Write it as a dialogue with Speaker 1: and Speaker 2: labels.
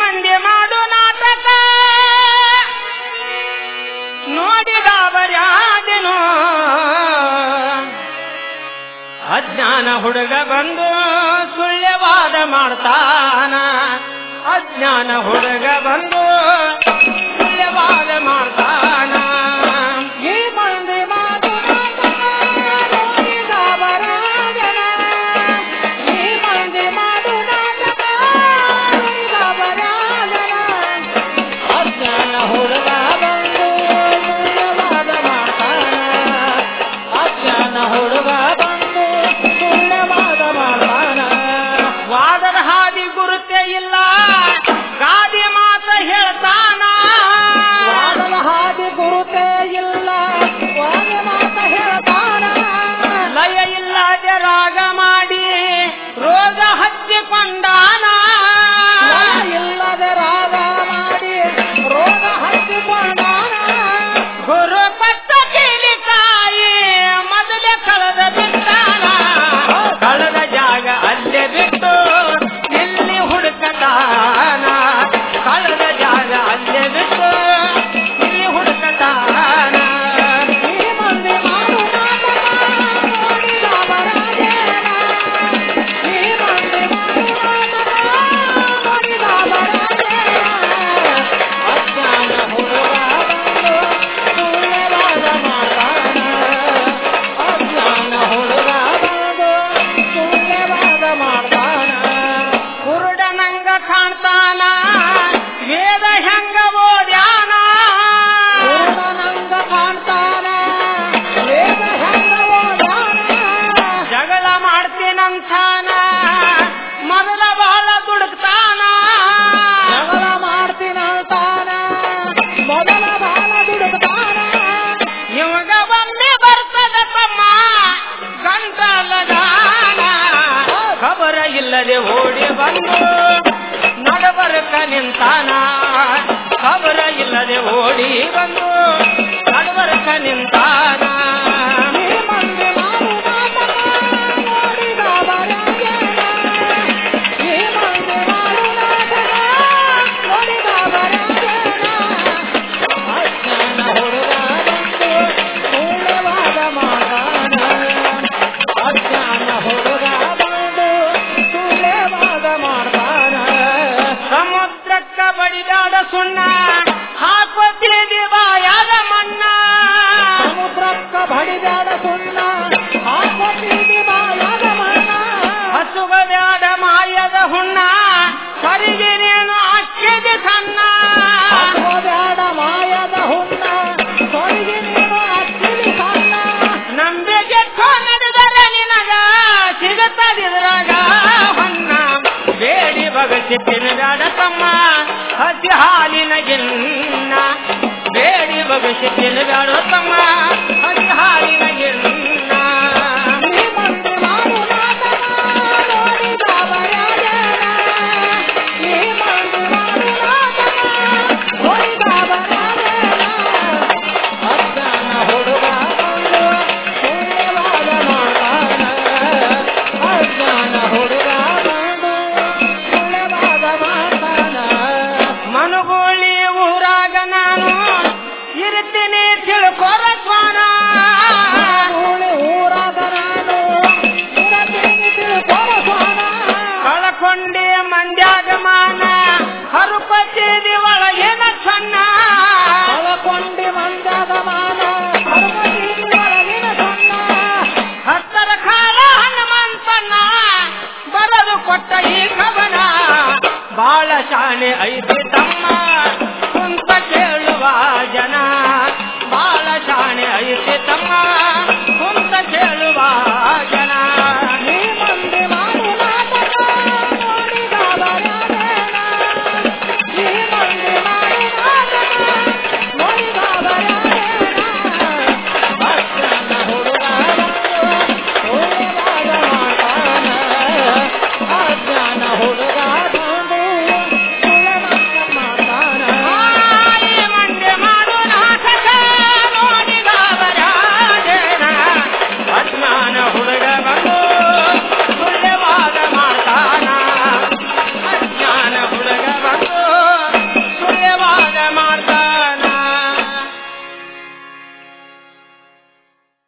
Speaker 1: ಮಂದಿ ಮಾಡು ನಾಟಕ ನೋಡಿದ ಬರ್ಯಾದೆನೋ ಅಜ್ಞಾನ ಹುಡುಗ ಬಂದು ಸುಳ್ಯವಾದ ಮಾಡ್ತಾನ ಅಜ್ಞಾನ ಹುಡುಗ ಬಂದು ಸುಳ್ಯವಾದ ಮಾಡ್ತಾನ
Speaker 2: ಈ ಮಂದಿ ಮಾತು ನೋಡಿದ ಬರಾದನ ಈ ಮಂದಿ ಮಾತು ನಾಟಕ ನೋಡಿದ ಬರಾದನ ಅಜ್ಞಾನ ಹುಡುಗ ಬಂದು ಸುಳ್ಯವಾದ ಮಾಡ್ತಾನ ಅಜ್ಞಾನ ಹುಡುಗ ಬಂದು ಸುಳ್ಯವಾದ ಮಾಡ್ತಾನ
Speaker 1: ವಾದದ ಹಾದಿ ಗುರುತೆ ಇಲ್ಲ ಗಾದಿ ಮಾತ ಹೇಳ್ತಾನ
Speaker 2: ವಾದದ ಹಾದಿ ಗುರುತೇ ಇಲ್ಲ ವಾದ ಮಾತ ಹೇಳ್ತಾನ
Speaker 1: ಲಯ ಇಲ್ಲದೆ ರಾಗ ಮಾಡಿ ರೋಗ ಹಚ್ಚಿಕೊಂಡಾನ
Speaker 2: ಇಲ್ಲದೆ ರಾಗ ಮಾಡಿ ರೋಗ ಹಚ್ಚಿಕೊಂಡಾನ
Speaker 1: ಗುರು ಪಟ್ಟ ಕೀಲಿಕಾಯಿ ಮೊದಲೇ ಕಳೆದ ಬಿಟ್ಟಾನ ಕಳೆದ ಜಾಗ ಅಲ್ಲೇ ಬಿಟ್ಟು ಇಲ್ಲಿ ಹುಡುಕತಾನ ಕಳೆದ ಜಾಗ ಅಲ್ಲೇ ಬಿಟ್ಟು ಇಲ್ಲಿ ಹುಡುಕತಾನ
Speaker 2: ಈ ಮಂದಿ ಮಾಡು ನಾಟಕ ನೋಡಿದ ಬರಾಜೇನ ಈ ಮಂದಿ ಮಾಡು ನಾಟಕ ನೋಡಿದ ಬರಾಜೇನ ಅಜ್ಞಾನ ಹುಡುಗ ಬಂದು ಸುಳ್ಳೆವಾದ ಮಾಡ್ತಾನ ಅಜ್ಞಾನ ಹುಡುಗ ಬಂದು ಸುಳ್ಳೆವಾದ ಮಾಡ್ತಾನ
Speaker 1: ಕುರುಡನಂಗ ಕಾಣ್ತಾನ ವೇದ ಹೆಂಗ ಓದ್ಯಾನ
Speaker 2: ಪೂರ್ಣನಂಗ ಕಾಣ್ತಾನ ವೇದ ಹೆಂಗ ಓದಾನ
Speaker 1: ಜಗಳ ಮಾಡ್ತೀನಂತಾನ ಮೊದಲ ಬಾಳ ದುಡುಕ್ತಾನ
Speaker 2: ಜಗಳ ಮಾಡ್ತೀನಂತಾನ ಮೊದಲ ಬಾಳ ದುಡುಕ್ತಾನ
Speaker 1: ಇವಾಗ ಒಮ್ಮೆ ಬರ್ತದ ತಮ್ಮ ಗಂಟಲಗಾನ ಖಬರ ಇಲ್ಲದೆ ಓಡಿ ಬಂದು ನಡಬರಕ ನಿಂತಾನ ಖಬರ ಇಲ್ಲದೆ ಓಡಿ ಬಂದು ನಡಬರಕ ನಿಂತಾನ
Speaker 2: ಈ ಮಂದಿ ಮಾಡು ನಾಟಕ ನೋಡಿದ ಬರಾಜೇನ ಈ ಮಂದಿ ಮಾಡು ನಾಟಕ ನೋಡಿದ ಬರಾಜೇನ ಅಜ್ಞಾನ ಹುಡುಗ ಬಂದು ಸುಳ್ಳೆವಾದ ಮಾಡ್ತಾನ ಅಜ್ಞಾನ ಹುಡುಗ ಬಂದು ಸುಳ್ಳೆವಾದ ಮಾಡ್ತಾನ
Speaker 1: ಸಮುದ್ರಕ್ಕ ಬಡಿದಾಡ ಸುಣ್ಣ ಹಾಕೋತೀವಿ ಬಾಯಾದ ಮಣ್ಣ
Speaker 2: ಸಮುದ್ರಕ್ಕ ಬಡಿದಾಡ ಸುಣ್ಣ ಹಾಕೋತೀವಿ ಬಾಯಾದ ಮಣ್ಣ
Speaker 1: ಹಸುಗಬ್ಯಾಡ ಮಾಯದ ಹುಣ್ಣ ಸರಿಗಿನೇನು ಅಕ್ಕಿದೆ ಸಣ್ಣ
Speaker 2: ಹಾಕೋಬ್ಯಾಡ ಮಾಯದ ಹುಣ್ಣ ತೊಳಗಿ ನೀನು ಅಚ್ಚಿಲಿ ಸಣ್ಣ
Speaker 1: ನಂಬಿಕೆ ನಡೆದರೆ ನಿನಗ ಸಿಗುತ್ತದಿದ್ರಾಗ ಹೊನ್ನ ಬೇಡಿ ಬಗಸಿ ತಿನ್ನಬೇಡ ತಮ್ಮ ಹಸಿ ಹಾಲಿನ ಗಿನ್ನ ಬೇಡಿ ಬಗಸಿ ತಿನ್ನಬೇಡ ತಮ್ಮ ಹಸಿ ಹಾಲಿನ ಗಿನ್ನ
Speaker 2: ಈ ಮಂದಿ ಮಾಡು ನಾಟಕ ನೋಡಿದ ಬರಾಜೇನ ಈ ಮಂದಿ ಮಾಡು ನಾಟಕ ನೋಡಿದ ಬರಾಜೇನ ಅಜ್ಞಾನ ಹುಡುಗ ಬಂದು ಸುಳ್ಳೆವಾದ ಮಾಡ್ತಾನ ಅಜ್ಞಾನ ಹುಡುಗ ಬಂದು ಸುಳ್ಳೆವಾದ ಮಾಡ್ತಾನ
Speaker 1: ಮನುಗೋಳಿ ಊರಾಗ ನಾನು ಇರ್ತೀನಿ ತಿಳ್ಕೊರ